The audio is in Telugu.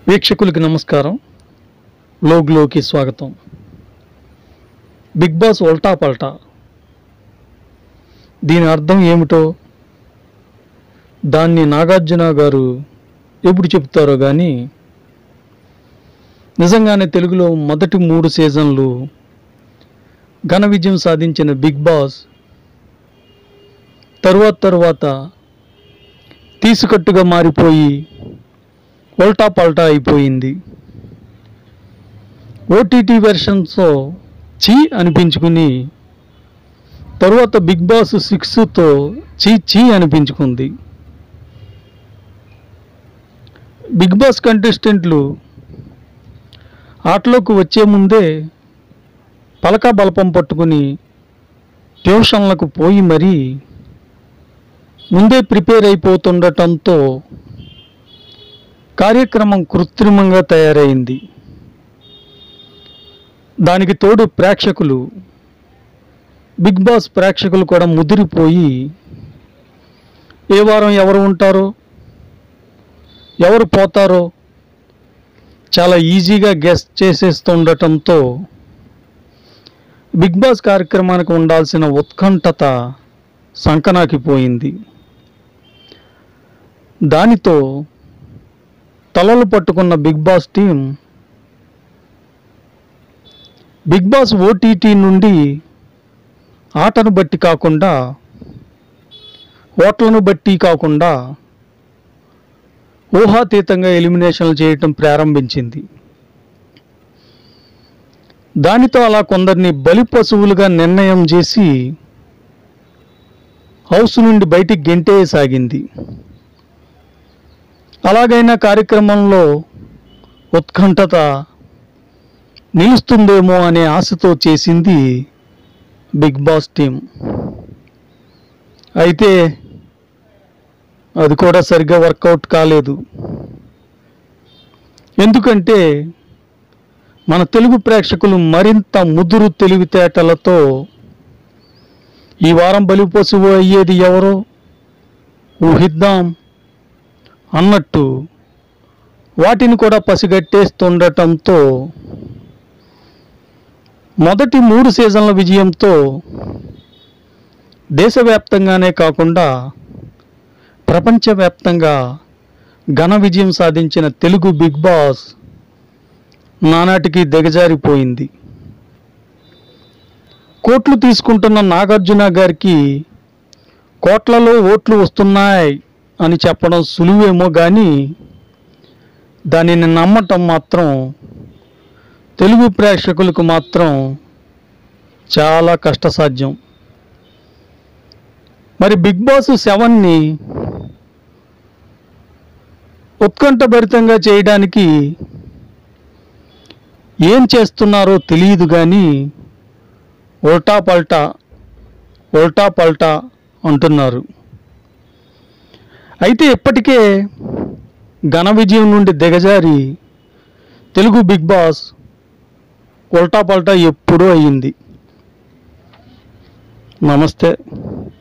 వీక్షకులకి నమస్కారం లోగ్లోకి స్వాగతం బిగ్ బాస్ ఉల్టా పల్టా దీని అర్థం ఏమిటో దాన్ని నాగార్జున గారు ఎప్పుడు చెప్తారో కానీ నిజంగానే తెలుగులో మొదటి మూడు సీజన్లు ఘన విజయం సాధించిన బిగ్ బాస్ తరువాత తరువాత తీసుకట్టుగా మారిపోయి ఉల్టా పల్టా అయిపోయింది ఓటీటీ వెర్షన్స్తో చీ అనిపించుకుని తరువాత బిగ్ బాస్ సిక్స్తో చీ చీ అనిపించుకుంది బిగ్ బాస్ కంటెస్టెంట్లు ఆటలోకి వచ్చే ముందే పలకా బలపం పట్టుకుని ట్యూషన్లకు పోయి మరీ ముందే ప్రిపేర్ అయిపోతుండటంతో కార్యక్రమం కృత్రిమంగా తయారైంది దానికి తోడు ప్రేక్షకులు బిగ్ బాస్ ప్రేక్షకులు కూడా ముదిరిపోయి ఏ వారం ఎవరు ఉంటారో ఎవరు పోతారో చాలా ఈజీగా గెస్ట్ చేసేస్తుండటంతో బిగ్ బాస్ కార్యక్రమానికి ఉండాల్సిన ఉత్కంఠత సంకనాకిపోయింది దానితో తలలు పట్టుకున్న Bigg Boss team Bigg Boss OTT నుండి ఆటను బట్టి కాకుండా ఓట్లను బట్టి కాకుండా ఊహాతీతంగా ఎలిమినేషన్లు చేయటం ప్రారంభించింది దానితో అలా కొందరిని బలి పశువులుగా నిర్ణయం చేసి హౌస్ నుండి బయటికి గెంటేయసాగింది అలాగైనా కార్యక్రమంలో ఉత్కంఠత నిలుస్తుందేమో అనే ఆశతో చేసింది బిగ్ బాస్ టీం అయితే అది కూడా సరిగ్గా వర్కౌట్ కాలేదు ఎందుకంటే మన తెలుగు ప్రేక్షకులు మరింత ముదురు తెలివితేటలతో ఈ వారం బలి పశువు అయ్యేది ఎవరో ఊహిద్దాం అన్నట్టు వాటిని కూడా పసిగట్టేస్తుండటంతో మొదటి మూడు సీజన్ల విజయంతో దేశవ్యాప్తంగానే కాకుండా ప్రపంచవ్యాప్తంగా ఘన విజయం సాధించిన తెలుగు బిగ్ బాస్ నానాటికి దిగజారిపోయింది కోట్లు తీసుకుంటున్న నాగార్జున గారికి కోట్లలో ఓట్లు వస్తున్నాయి అని చెప్పడం సులువేమో కానీ దానిని నమ్మటం మాత్రం తెలుగు ప్రేక్షకులకు మాత్రం చాలా కష్టసాధ్యం మరి బిగ్ బాస్ సెవెన్ని ఉత్కంఠభరితంగా చేయడానికి ఏం చేస్తున్నారో తెలియదు కానీ ఉల్టా పల్టా ఉల్టా పల్టా అంటున్నారు అయితే ఇప్పటికే ఘన విజయం నుండి దిగజారి తెలుగు బిగ్ బాస్ ఉల్టా పల్టా ఎప్పుడూ అయ్యింది నమస్తే